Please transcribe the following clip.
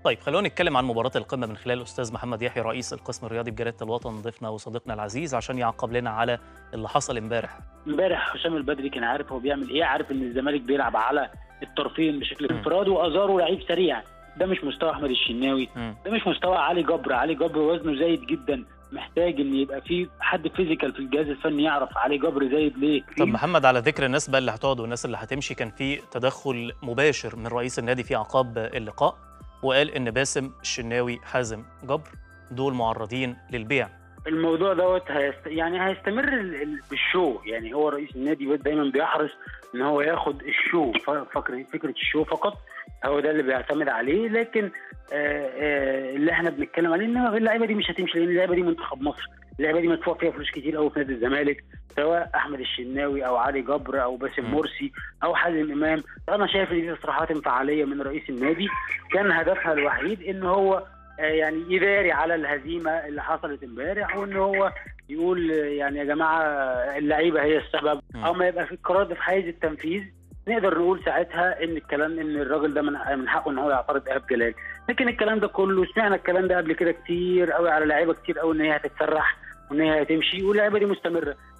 طيب خلونا نتكلم عن مباراة القمة من خلال الأستاذ محمد يحيى رئيس القسم الرياضي بجريدة الوطن ضيفنا وصديقنا العزيز عشان يعقب لنا على اللي حصل امبارح. امبارح حسام البدري كان عارف هو بيعمل ايه عارف ان الزمالك بيلعب على الطرفين بشكل انفرادي وازاره لعيب سريع ده مش مستوى احمد الشناوي مم. ده مش مستوى علي جبر علي جبر وزنه زايد جدا محتاج ان يبقى في حد فيزيكال في الجهاز الفني يعرف علي جبر زايد ليه طب محمد على ذكر الناس بقى اللي هتقعد والناس اللي هتمشي كان في تدخل مباشر من رئيس النادي في عقاب اللقاء وقال ان باسم الشناوي حازم جبر دول معرضين للبيع الموضوع دوت هيست... يعني هيستمر ال... ال... بالشو يعني هو رئيس النادي دايما بيحرص ان هو ياخد الشو ف- فكره فكره الشو فقط هو ده اللي بيعتمد عليه لكن آه آه اللي احنا بنتكلم عليه ان اللعيبه دي مش هتمشي لان اللعيبه دي منتخب مصر اللعيبه دي مدفوع فيها فلوس كتير قوي في نادي الزمالك سواء احمد الشناوي او علي جبر او باسم مم. مرسي او حازم امام انا شايف ان دي تصريحات انفعاليه من رئيس النادي كان هدفها الوحيد ان هو آه، يعني يداري على الهزيمه اللي حصلت امبارح وان هو يقول آه، يعني يا جماعه اللعيبه هي السبب مم. او ما يبقى في القرار ده في حيز التنفيذ نقدر نقول ساعتها ان الكلام ان الراجل ده من من حقه ان هو يعترض ايهاب جلال لكن الكلام ده كله سمعنا الكلام ده قبل كده كتير قوي على لعيبه كتير قوي ان هي هتتسرح وان هي هتمشي واللعيبه دي مستمره